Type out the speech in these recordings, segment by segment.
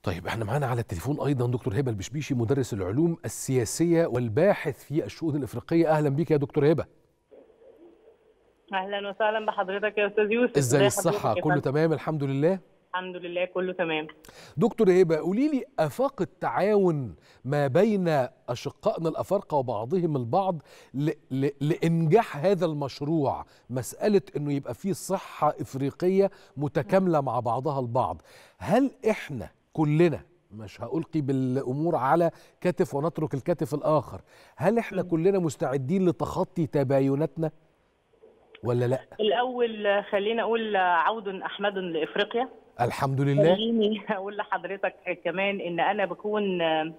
طيب احنا معانا على التليفون ايضا دكتور هبه البشبيشي مدرس العلوم السياسيه والباحث في الشؤون الافريقيه اهلا بيك يا دكتور هبه اهلا وسهلا بحضرتك يا استاذ يوسف ازاي حضرتك الصحه يا كله فندم؟ تمام الحمد لله الحمد لله كله تمام دكتور هبه قولي لي افاق التعاون ما بين اشقائنا الافارقه وبعضهم البعض ل... ل... لانجاح هذا المشروع مساله انه يبقى فيه صحه افريقيه متكامله مع بعضها البعض هل احنا كلنا مش هألقي بالأمور على كتف ونترك الكتف الآخر هل احنا كلنا مستعدين لتخطي تبايناتنا ولا لا الاول خلينا اقول عود احمد لافريقيا الحمد لله خليني اقول لحضرتك كمان ان انا بكون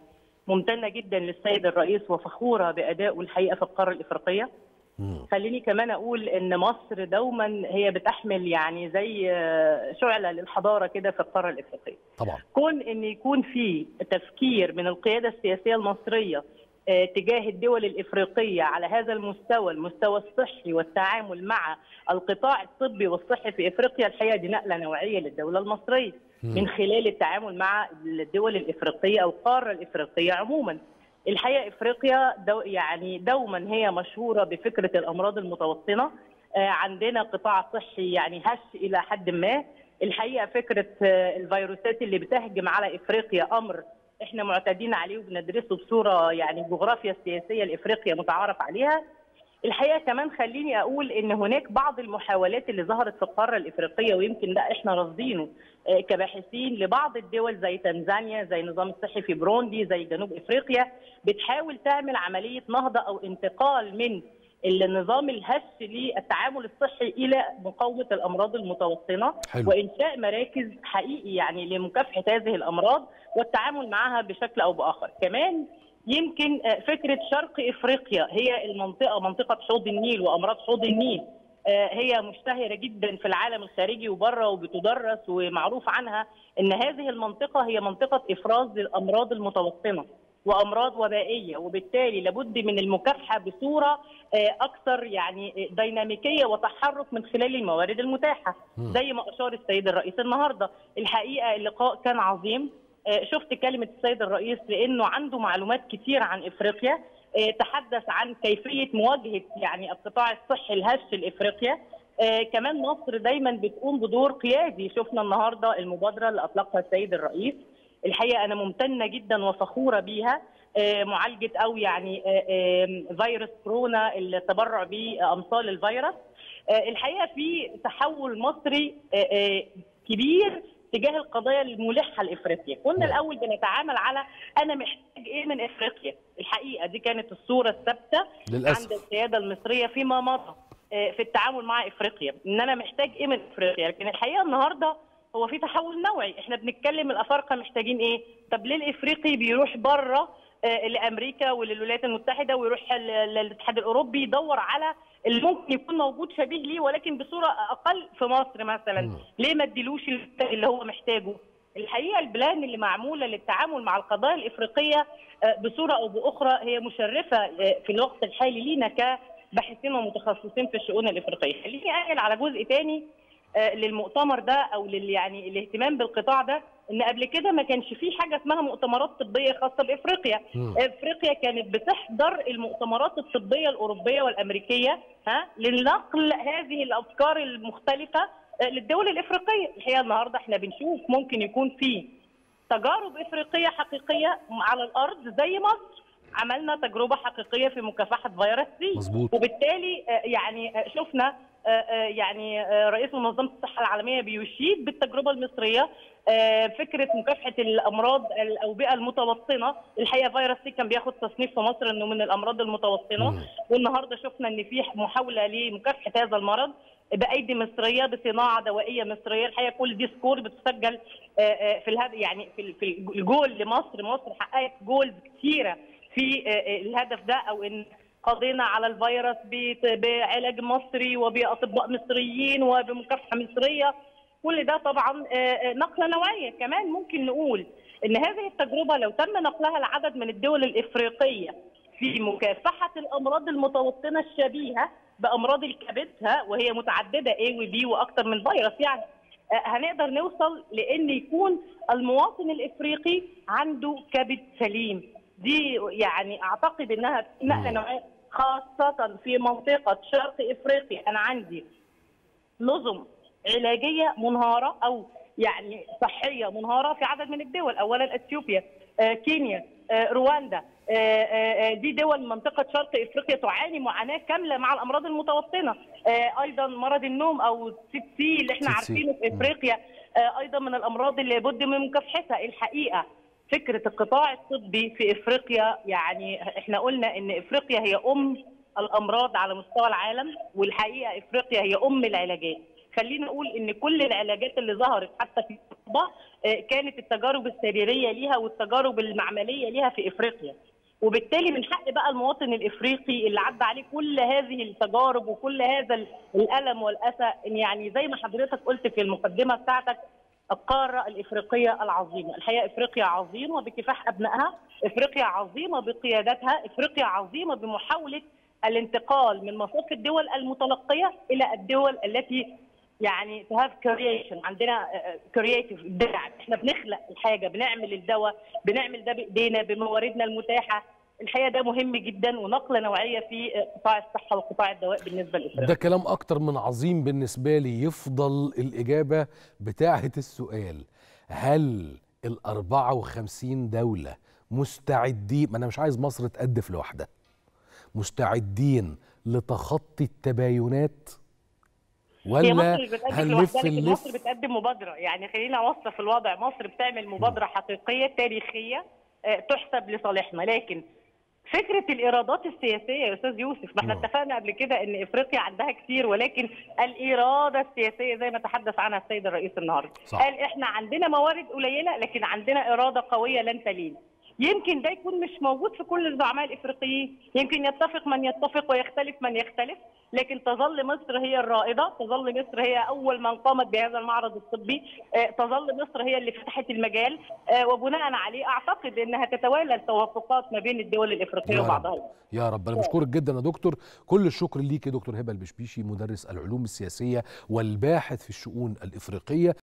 ممتنه جدا للسيد الرئيس وفخوره بادائه الحقيقه في القاره الافريقيه مم. خليني كمان اقول ان مصر دوما هي بتحمل يعني زي شعله للحضاره كده في القاره الافريقيه طبعا كون ان يكون في تفكير من القياده السياسيه المصريه آه، تجاه الدول الافريقيه على هذا المستوى المستوى الصحي والتعامل مع القطاع الطبي والصحي في افريقيا الحقيقه دي نقله نوعيه للدوله المصريه من خلال التعامل مع الدول الافريقيه او القاره الافريقيه عموما. الحقيقه افريقيا دو يعني دوما هي مشهوره بفكره الامراض المتوطنه آه، عندنا قطاع صحي يعني هش الى حد ما الحقيقه فكره آه، الفيروسات اللي بتهجم على افريقيا امر احنا معتادين عليه وبندرسه بصوره يعني الجغرافيا السياسيه لافريقيا متعارف عليها الحقيقه كمان خليني اقول ان هناك بعض المحاولات اللي ظهرت في القاره الافريقيه ويمكن ده احنا راصدينه آه، كباحثين لبعض الدول زي تنزانيا زي النظام الصحي في بروندي زي جنوب افريقيا بتحاول تعمل عمليه نهضه او انتقال من النظام الهش للتعامل الصحي الى مقاومه الامراض المتوطنه حلو. وانشاء مراكز حقيقي يعني لمكافحه هذه الامراض والتعامل معها بشكل او باخر كمان يمكن آه، فكره شرق افريقيا هي المنطقه منطقه حوض النيل وامراض حوض النيل آه، هي مشتهره جدا في العالم الخارجي وبره وبتدرس ومعروف عنها ان هذه المنطقه هي منطقه افراز للامراض المتوطنه وامراض وبائيه وبالتالي لابد من المكافحه بصوره آه، اكثر يعني ديناميكيه وتحرك من خلال الموارد المتاحه مم. زي ما اشار السيد الرئيس النهارده الحقيقه اللقاء كان عظيم آه، شفت كلمه السيد الرئيس لانه عنده معلومات كتير عن افريقيا آه، تحدث عن كيفيه مواجهه يعني القطاع الصحي الهش لافريقيا آه، كمان مصر دايما بتقوم بدور قيادي شفنا النهارده المبادره اللي اطلقها السيد الرئيس الحقيقه انا ممتنه جدا وفخوره بيها آه، معالجه او يعني آه، آه، فيروس كورونا التبرع بامثال الفيروس آه، الحقيقه في تحول مصري آه، آه، كبير تجاه القضايا الملحه لافريقيا، كنا نعم. الاول بنتعامل على انا محتاج ايه من افريقيا، الحقيقه دي كانت الصوره الثابته عند للاسف القياده المصريه فيما مضى آه، في التعامل مع افريقيا، ان انا محتاج ايه من افريقيا، لكن الحقيقه النهارده هو في تحول نوعي، احنا بنتكلم الافارقه محتاجين ايه؟ طب ليه الافريقي بيروح بره آه، لامريكا وللولايات المتحده ويروح ل- للاتحاد الاوروبي يدور على اللي ممكن يكون موجود شبيه ليه ولكن بصوره اقل في مصر مثلا مم. ليه ما اديلوش اللي هو محتاجه الحقيقه البلان اللي معموله للتعامل مع القضايا الافريقيه آه، بصوره او باخرى هي مشرفه آه، في الوقت الحالي لينا كباحثين ومتخصصين في الشؤون الافريقيه خليني انقل على جزء تاني آه، للمؤتمر ده او لل يعني الاهتمام بالقطاع ده ان قبل كده ما كانش فيه حاجه اسمها مؤتمرات طبيه خاصه بافريقيا مم. افريقيا كانت بتحضر المؤتمرات الطبيه الاوروبيه والامريكيه ها لنقل هذه الافكار المختلفه آه، للدول الافريقيه الحقيقه النهارده احنا بنشوف ممكن يكون في تجارب افريقيه حقيقيه على الارض زي مصر عملنا تجربه حقيقيه في مكافحه فيروس سي مظبوط وبالتالي آه، يعني آه، شفنا آه، آه، يعني آه، رئيس منظمه الصحه العالميه بيشيد بالتجربه المصريه آه، فكره مكافحه الامراض الاوبئه المتوطنه الحقيقه فيروس سي كان بياخد تصنيف في مصر انه من الامراض المتوطنه مم. والنهارده شفنا ان في محاوله لمكافحه هذا المرض بايدي مصريه بصناعه دوائيه مصريه الحقيقه كل دي سكور بتسجل آه، آه، في الهدف يعني في في الجول لمصر مصر حققت جولز كثيره في آه، آه، الهدف ده او ان قضينا على الفيروس بت- بعلاج مصري وباطباء مصريين وبمكافحه مصريه كل ده طبعا آه، آه، نقله نوعيه كمان ممكن نقول ان هذه التجربه لو تم نقلها لعدد من الدول الافريقيه في مكافحه الامراض المتوطنه الشبيهه بامراض الكبد ها وهي متعدده A و B واكثر من فيروس يعني هنقدر نوصل لان يكون المواطن الافريقي عنده كبد سليم دي يعني اعتقد انها نقله نوعيه خاصه في منطقه شرق افريقيا انا عندي نظم علاجيه منهاره او يعني صحيه منهاره في عدد من الدول اولا اثيوبيا آه، كينيا آه، رواندا آه، آه، آه، دي دول منطقه شرق افريقيا تعاني معاناه كامله مع الامراض المتوطنه آه، ايضا مرض النوم او سي سي اللي احنا سي سي. عارفينه في افريقيا آه، ايضا من الامراض اللي بد من مكافحتها الحقيقه فكره القطاع الطبي في افريقيا يعني احنا قلنا ان افريقيا هي ام الامراض على مستوى العالم والحقيقه افريقيا هي ام العلاجات خلينا نقول ان كل العلاجات اللي ظهرت حتى في اوروبا آه، كانت التجارب السريريه ليها والتجارب المعمليه ليها في افريقيا وبالتالي من حق بقى المواطن الافريقي اللي عدى عليه كل هذه التجارب وكل هذا الالم والاسى ان يعني زي ما حضرتك قلت في المقدمه بتاعتك القاره الافريقيه العظيمه، الحقيقه افريقيا عظيمه بكفاح ابنائها، افريقيا عظيمه بقيادتها، افريقيا عظيمه بمحاوله الانتقال من مصاف الدول المتلقيه الى الدول التي يعني تو هاف كرييشن عندنا كرييتيف ابداع احنا بنخلق الحاجه بنعمل الدواء بنعمل ده بايدينا بمواردنا المتاحه الحقيقه ده مهم جدا ونقله نوعيه في قطاع الصحه وقطاع الدواء بالنسبه لافريقيا ده كلام اكتر من عظيم بالنسبه لي يفضل الاجابه بتاعه السؤال هل ال 54 دوله مستعدين ما انا مش عايز مصر تقدف لوحدها مستعدين لتخطي التباينات هي ولا مصر مش بتقدم هنلف لوحدها لكن نلف مصر بتقدم مبادره يعني خلينا اوصف الوضع مصر بتعمل مبادره حقيقيه تاريخيه آه، تحسب لصالحنا لكن فكره الايرادات السياسيه يا استاذ يوسف ما احنا نعم. اتفقنا قبل كده ان افريقيا عندها كتير ولكن الاراده السياسيه زي ما تحدث عنها السيد الرئيس النهارده صح. قال احنا عندنا موارد قليله لكن عندنا اراده قويه لن تلين يمكن ده يكون مش موجود في كل الزعماء الافريقيين يمكن يتفق من يتفق ويختلف من يختلف لكن تظل مصر هي الرائده تظل مصر هي اول من قامت بهذا المعرض الطبي آه، تظل مصر هي اللي فتحت المجال آه، وبناء عليه اعتقد انها تتوالى التوافقات ما بين الدول الافريقيه يا رب. وبعضها يا رب انا بشكرك جدا يا دكتور كل الشكر ليك يا دكتور هبه البشبيشي مدرس العلوم السياسيه والباحث في الشؤون الافريقيه